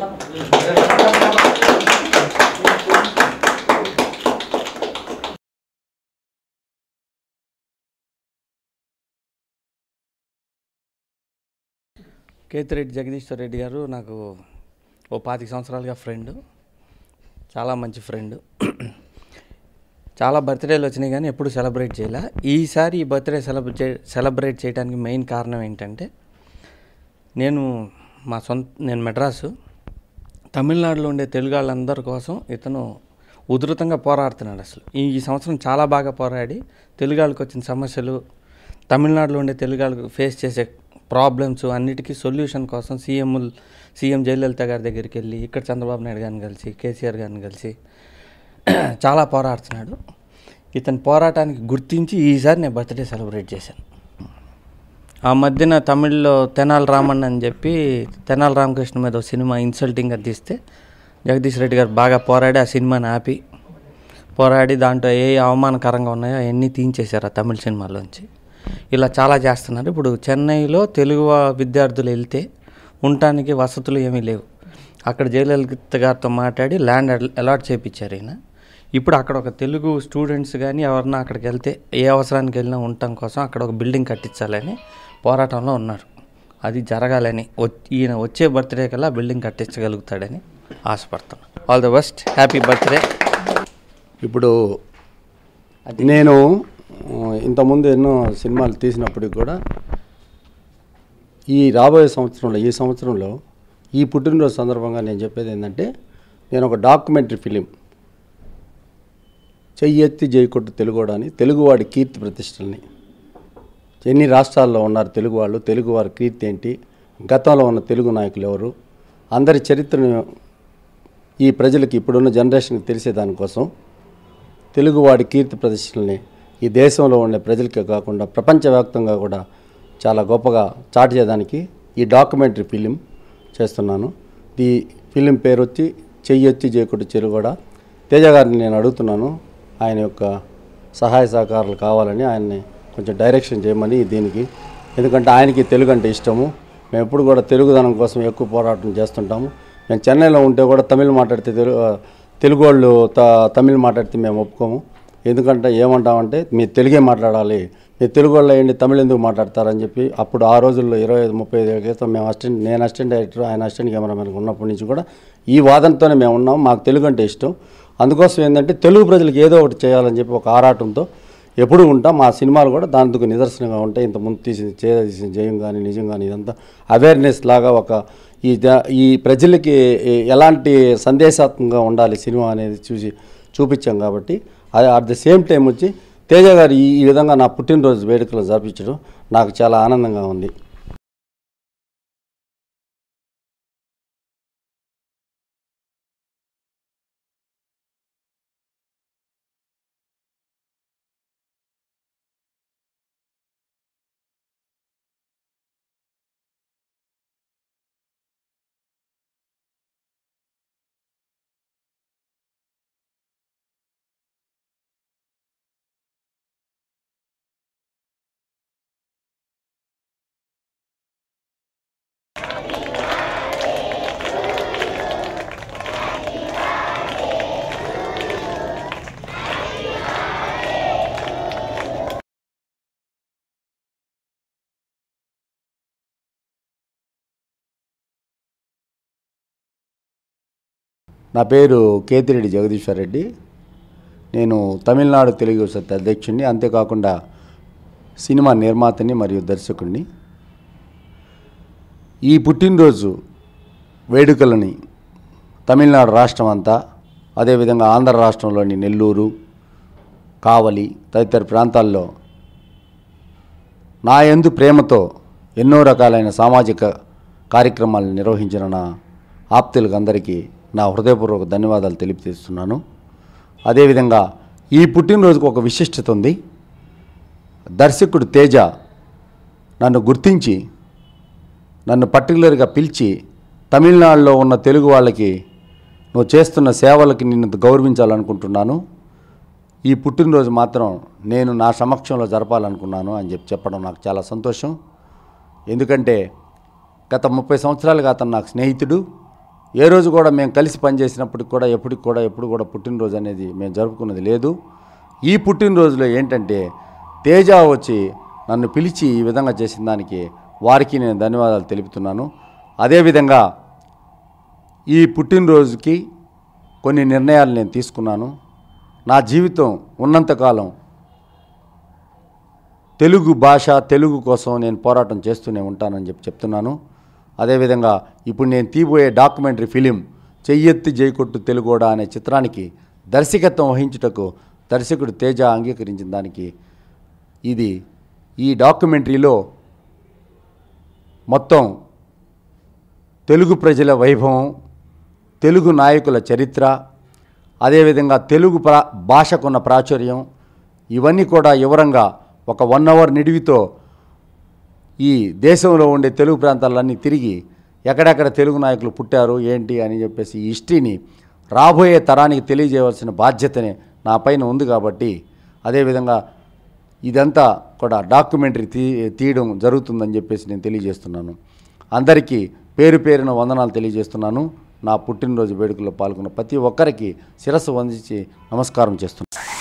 కేతిరెడ్డి జగదీశ్వర్ రెడ్డి గారు నాకు ఓ పాతిక సంవత్సరాలుగా ఫ్రెండ్ చాలా మంచి ఫ్రెండ్ చాలా బర్త్డేలు వచ్చినాయి కానీ ఎప్పుడు సెలబ్రేట్ చేయలే ఈసారి ఈ బర్త్డే సెలబ్రేట్ సెలబ్రేట్ చేయడానికి మెయిన్ కారణం ఏంటంటే నేను మా సొంత నేను మెడ్రాసు తమిళనాడులో ఉండే తెలుగు వాళ్ళందరి కోసం ఇతను ఉధృతంగా పోరాడుతున్నాడు అసలు ఈ ఈ సంవత్సరం చాలా బాగా పోరాడి తెలుగు వాళ్ళకి వచ్చిన సమస్యలు తమిళనాడులో ఉండే తెలుగు వాళ్ళకి ఫేస్ చేసే ప్రాబ్లమ్స్ అన్నిటికీ సొల్యూషన్ కోసం సీఎం సీఎం జయలలిత గారి దగ్గరికి వెళ్ళి ఇక్కడ చంద్రబాబు నాయుడు గారిని కలిసి కేసీఆర్ గారిని కలిసి చాలా పోరాడుతున్నాడు ఇతని పోరాటానికి గుర్తించి ఈసారి నేను బర్త్డే సెలబ్రేట్ చేశాను ఆ మధ్యన తమిళ్లో తెనాలి రామన్ అని చెప్పి తెనాలి రామకృష్ణ మీద ఒక సినిమా ఇన్సల్టింగ్గా తీస్తే జగదీష్ రెడ్డి గారు బాగా పోరాడి ఆ సినిమాని ఆపి పోరాడి దాంట్లో ఏ అవమానకరంగా ఉన్నాయో అవన్నీ తీయించేశారు ఆ తమిళ సినిమాలోంచి ఇలా చాలా చేస్తున్నారు ఇప్పుడు చెన్నైలో తెలుగు వా- విద్యార్థులు వెళ్తే ఉండటానికి వసతులు ఏమీ లేవు అక్కడ జయలలిత గారితో మాట్లాడి ల్యాండ్ అలాట్ చేయించారు ఈయన ఇప్పుడు అక్కడ ఒక తెలుగు స్టూడెంట్స్ కానీ ఎవరన్నా అక్కడికి వెళ్తే ఏ అవసరానికి వెళ్ళినా ఉండటం కోసం అక్కడ ఒక బిల్డింగ్ కట్టించాలని పోరాటంలో ఉన్నారు అది జరగాలని వ- ఈయన వచ్చే బర్త్డే కల్లా బిల్డింగ్ కట్టించగలుగుతాడని ఆశపడుతున్నాను all the best happy birthday ఇప్పుడు నేను ఆ, ఇంతకుముందు ఎన్నో సినిమాలు తీసినప్పటికి కూడా ఈ రాబోయే సంవత్సరంలో ఈ సంవత్సరంలో ఈ పుట్టినరోజు సందర్భంగా నేను చెప్పేది ఏంటంటే నేను ఒక డాక్యుమెంటరీ ఫిలిం చెయ్యెత్తి జైకొట్టు తెలుగోడు అని తెలుగువాడి కీర్తి ప్రతిష్టల్ని ఎన్ని రాష్ట్రాల్లో ఉన్నారు తెలుగు వాళ్ళు తెలుగు వారి కీర్తి ఏంటి గతంలో ఉన్న తెలుగు నాయకులు ఎవరు అందరి చరిత్రను ఈ ప్రజలకి ఇప్పుడున్న జనరేషన్కి తెలిసేదానికోసం తెలుగువాడి కీర్తి ప్రదర్శనల్ని ఈ దేశంలో ఉండే ప్రజలకే కాకుండా ప్రపంచవ్యాప్తంగా కూడా చాలా గొప్పగా చాటు చేయడానికి ఈ డాక్యుమెంటరీ ఫిలిం చేస్తున్నాను ఈ ఫిలిం పేరు వచ్చి చెయ్యొచ్చి చేయకుడు చెరుగూడ తేజ గారిని నేను అడుగుతున్నాను ఆయన యొక్క సహాయ సహకారాలు కావాలని ఆయన్ని కొంచెం డైరెక్షన్ చేయమని దీనికి ఎందుకంటే ఆయనకి తెలుగు అంటే ఇష్టము మేము ఎప్పుడు కూడా తెలుగుదనం కోసం ఎక్కువ పోరాటం చేస్తుంటాము మేము చెన్నైలో ఉంటే కూడా తమిళ్ మాట్లాడితే తెలుగు తెలుగు వాళ్ళు త తమిళ్ మాట్లాడితే మేము ఒప్పుకోము ఎందుకంటే ఏమంటామంటే మీరు తెలుగే మాట్లాడాలి మీరు తెలుగు వాళ్ళు ఏంటి తమిళ్ ఎందుకు మాట్లాడతారని చెప్పి అప్పుడు ఆ రోజుల్లో ఇరవై ఐదు ముప్పై ఐదు క్రితం మేము అసిస్టెంట్ నేను అసిస్టెంట్ డైరెక్టర్ ఆయన అసిస్టెంట్ కెమెరామెన్ ఉన్నప్పటి నుంచి కూడా ఈ వాదనతోనే మేము ఉన్నాం మాకు తెలుగు అంటే ఇష్టం అందుకోసం ఏంటంటే తెలుగు ప్రజలకు ఏదో ఒకటి చేయాలని చెప్పి ఒక ఆరాటంతో ఎప్పుడు ఉంటాం మా సినిమాలు కూడా దానికి నిదర్శనంగా ఉంటాయి ఇంతకుముందు తీసిన చేసిన జయం కానీ నిజం కానీ ఇదంతా అవేర్నెస్ లాగా ఒక ఈ ద- ఈ ప్రజలకి ఏ- ఎలాంటి సందేశాత్మకంగా ఉండాలి సినిమా అనేది చూసి చూపించాం కాబట్టి అది అట్ ద సేమ్ టైం వచ్చి తేజ గారు ఈ ఈ విధంగా నా పుట్టినరోజు వేడుకలు జరిపించడం నాకు చాలా ఆనందంగా ఉంది నా పేరు కేతిరెడ్డి జగదీశ్వర్ రెడ్డి నేను తమిళనాడు తెలుగు సత్ అధ్యక్షుడిని అంతేకాకుండా సినిమా నిర్మాతని మరియు దర్శకుడిని ఈ పుట్టినరోజు వేడుకలని తమిళనాడు రాష్ట్రం అంతా అదేవిధంగా ఆంధ్ర రాష్ట్రంలోని నెల్లూరు కావలి తదితర ప్రాంతాల్లో నా యందు ప్రేమతో ఎన్నో రకాలైన సామాజిక కార్యక్రమాలను నిర్వహించిన నా ఆప్తులకు అందరికీ నా హృదయపూర్వక ధన్యవాదాలు తెలియజేస్తున్నాను అదేవిధంగా ఈ పుట్టినరోజుకు ఒక విశిష్టత ఉంది దర్శకుడు తేజ నన్ను గుర్తించి నన్ను పర్టికులర్గా పిలిచి తమిళనాడులో ఉన్న తెలుగు వాళ్ళకి నువ్వు చేస్తున్న సేవలకి నిన్ను గౌరవించాలనుకుంటున్నాను ఈ పుట్టినరోజు మాత్రం నేను నా సమక్షంలో జరపాలనుకున్నాను అని చెప్పి చెప్పడం నాకు చాలా సంతోషం ఎందుకంటే గత ముప్పై సంవత్సరాలుగా అతను నాకు స్నేహితుడు ఏ రోజు కూడా మేము కలిసి పనిచేసినప్పటికి కూడా ఎప్పటికి కూడా ఎప్పుడు కూడా పుట్టినరోజు అనేది మేము జరుపుకున్నది లేదు ఈ పుట్టినరోజులో ఏంటంటే తేజ వచ్చి నన్ను పిలిచి ఈ విధంగా చేసిన దానికి వారికి నేను ధన్యవాదాలు తెలుపుతున్నాను అదేవిధంగా ఈ పుట్టినరోజుకి కొన్ని నిర్ణయాలు నేను తీసుకున్నాను నా జీవితం ఉన్నంతకాలం తెలుగు భాష తెలుగు కోసం నేను పోరాటం చేస్తూనే ఉంటానని చెప్పి చెప్తున్నాను అదేవిధంగా ఇప్పుడు నేను తీయబోయే డాక్యుమెంటరీ ఫిలిం చెయ్యెత్తి జైకొట్టు తెలుగోడా అనే చిత్రానికి దర్శకత్వం వహించుటకు దర్శకుడు తేజ అంగీకరించిన దానికి ఇది ఈ డాక్యుమెంటరీలో మొత్తం తెలుగు ప్రజల వైభవం తెలుగు నాయకుల చరిత్ర అదేవిధంగా తెలుగు ప్రా భాషకున్న ప్రాచుర్యం ఇవన్నీ కూడా వివరంగా ఒక వన్ అవర్ నిడివితో ఈ దేశంలో ఉండే తెలుగు ప్రాంతాలన్నీ తిరిగి ఎక్కడెక్కడ తెలుగు నాయకులు పుట్టారు ఏంటి అని చెప్పేసి ఈ హిస్టరీని రాబోయే తరానికి తెలియజేయవలసిన బాధ్యతనే నా పైన ఉంది కాబట్టి అదేవిధంగా ఇదంతా కూడా డాక్యుమెంటరీ తీ తీయడం జరుగుతుందని చెప్పేసి నేను తెలియజేస్తున్నాను అందరికీ పేరు పేరున వందనాలు తెలియజేస్తున్నాను నా పుట్టినరోజు వేడుకల్లో పాల్గొన్న ప్రతి ఒక్కరికి శిరస్సు వందించి నమస్కారం చేస్తున్నాను